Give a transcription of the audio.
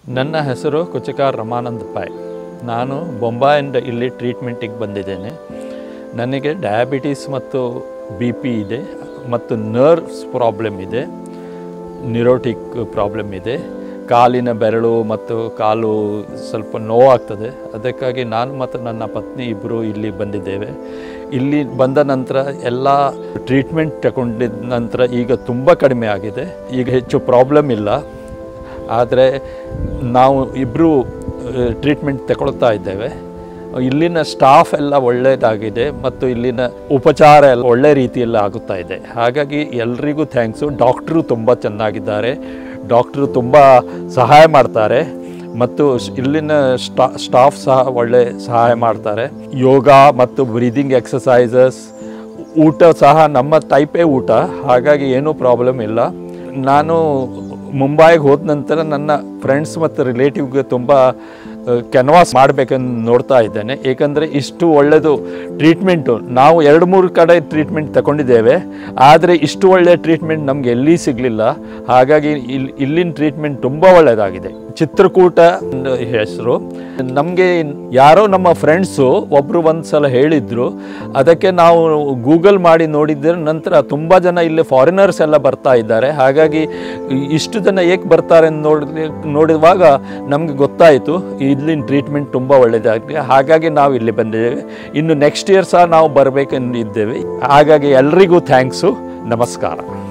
ನನ್ನ ಹೆಸರು ಕುಚಕಾರ್ ರಮಾನಂದ್ ಪಾಯ್ ನಾನು ಬೊಂಬಾಯಿಂದ ಇಲ್ಲಿ ಟ್ರೀಟ್ಮೆಂಟಿಗೆ ಬಂದಿದ್ದೇನೆ ನನಗೆ ಡಯಾಬಿಟೀಸ್ ಮತ್ತು ಬಿ ಪಿ ಇದೆ ಮತ್ತು ನರ್ವ್ಸ್ ಪ್ರಾಬ್ಲಮ್ ಇದೆ ನಿರೋಟಿಕ್ ಪ್ರಾಬ್ಲಮ್ ಇದೆ ಕಾಲಿನ ಬೆರಳು ಮತ್ತು ಕಾಲು ಸ್ವಲ್ಪ ನೋವಾಗ್ತದೆ ಅದಕ್ಕಾಗಿ ನಾನು ಮತ್ತು ನನ್ನ ಪತ್ನಿ ಇಬ್ಬರು ಇಲ್ಲಿ ಬಂದಿದ್ದೇವೆ ಇಲ್ಲಿ ಬಂದ ನಂತರ ಎಲ್ಲ ಟ್ರೀಟ್ಮೆಂಟ್ ತಗೊಂಡಿದ ನಂತರ ಈಗ ತುಂಬ ಕಡಿಮೆ ಆಗಿದೆ ಈಗ ಹೆಚ್ಚು ಪ್ರಾಬ್ಲಮ್ ಇಲ್ಲ ಆದರೆ ನಾವು ಇಬ್ಬರು ಟ್ರೀಟ್ಮೆಂಟ್ ತಗೊಳ್ತಾ ಇದ್ದೇವೆ ಇಲ್ಲಿನ ಸ್ಟಾಫ್ ಎಲ್ಲ ಒಳ್ಳೆಯದಾಗಿದೆ ಮತ್ತು ಇಲ್ಲಿನ ಉಪಚಾರ ಎಲ್ಲ ಒಳ್ಳೆ ರೀತಿಯಲ್ಲಿ ಆಗುತ್ತಾ ಇದೆ ಹಾಗಾಗಿ ಎಲ್ರಿಗೂ ಥ್ಯಾಂಕ್ಸು ಡಾಕ್ಟ್ರು ತುಂಬ ಚೆನ್ನಾಗಿದ್ದಾರೆ ಡಾಕ್ಟ್ರು ತುಂಬ ಸಹಾಯ ಮಾಡ್ತಾರೆ ಮತ್ತು ಸ್- ಇಲ್ಲಿನ ಸ್ಟಾ ಸ್ಟಾಫ್ ಸಹ ಒಳ್ಳೆ ಸಹಾಯ ಮಾಡ್ತಾರೆ ಯೋಗ ಮತ್ತು ಬ್ರೀದಿಂಗ್ ಎಕ್ಸಸೈಸಸ್ ಊಟ ಸಹ ನಮ್ಮ ಟೈಪೇ ಊಟ ಹಾಗಾಗಿ ಏನೂ ಪ್ರಾಬ್ಲಮ್ ಇಲ್ಲ ನಾನು ಮುಂಬೈಗೆ ಹೋದ ನಂತರ ನನ್ನ ಫ್ರೆಂಡ್ಸ್ ಮತ್ತು ರಿಲೇಟಿವ್ಗೆ ತುಂಬ ಕೆನ್ವಾಸ್ ಮಾಡಬೇಕಂತ ನೋಡ್ತಾ ಇದ್ದೇನೆ ಏಕೆಂದರೆ ಇಷ್ಟು ಒಳ್ಳೆಯದು ಟ್ರೀಟ್ಮೆಂಟು ನಾವು ಎರಡು ಮೂರು ಕಡೆ ಟ್ರೀಟ್ಮೆಂಟ್ ತಗೊಂಡಿದ್ದೇವೆ ಆದರೆ ಇಷ್ಟು ಒಳ್ಳೆಯ ಟ್ರೀಟ್ಮೆಂಟ್ ನಮಗೆ ಎಲ್ಲಿ ಸಿಗಲಿಲ್ಲ ಹಾಗಾಗಿ ಇಲ್ಲಿ ಇಲ್ಲಿನ ಟ್ರೀಟ್ಮೆಂಟ್ ತುಂಬ ಒಳ್ಳೆಯದಾಗಿದೆ ಚಿತ್ರಕೂಟ ಒಂದು ಹೆಸರು ನಮಗೆ ಯಾರೋ ನಮ್ಮ ಫ್ರೆಂಡ್ಸು ಒಬ್ಬರು ಒಂದು ಸಲ ಹೇಳಿದರು ಅದಕ್ಕೆ ನಾವು ಗೂಗಲ್ ಮಾಡಿ ನೋಡಿದ್ರೆ ನಂತರ ತುಂಬ ಜನ ಇಲ್ಲಿ ಫಾರಿನರ್ಸ್ ಎಲ್ಲ ಬರ್ತಾ ಇದ್ದಾರೆ ಹಾಗಾಗಿ ಇಷ್ಟು ಜನ ಏಕೆ ಬರ್ತಾರೆ ಅಂತ ನೋಡಿ ನೋಡುವಾಗ ನಮಗೆ ಗೊತ್ತಾಯಿತು ಇಲ್ಲಿನ ಟ್ರೀಟ್ಮೆಂಟ್ ತುಂಬ ಒಳ್ಳೆಯದಾಗಿದೆ ಹಾಗಾಗಿ ನಾವು ಇಲ್ಲಿ ಬಂದಿದ್ದೇವೆ ಇನ್ನು ನೆಕ್ಸ್ಟ್ ಇಯರ್ ಸಹ ನಾವು ಬರಬೇಕೆಂದಿದ್ದೇವೆ ಹಾಗಾಗಿ ಎಲ್ರಿಗೂ ಥ್ಯಾಂಕ್ಸು ನಮಸ್ಕಾರ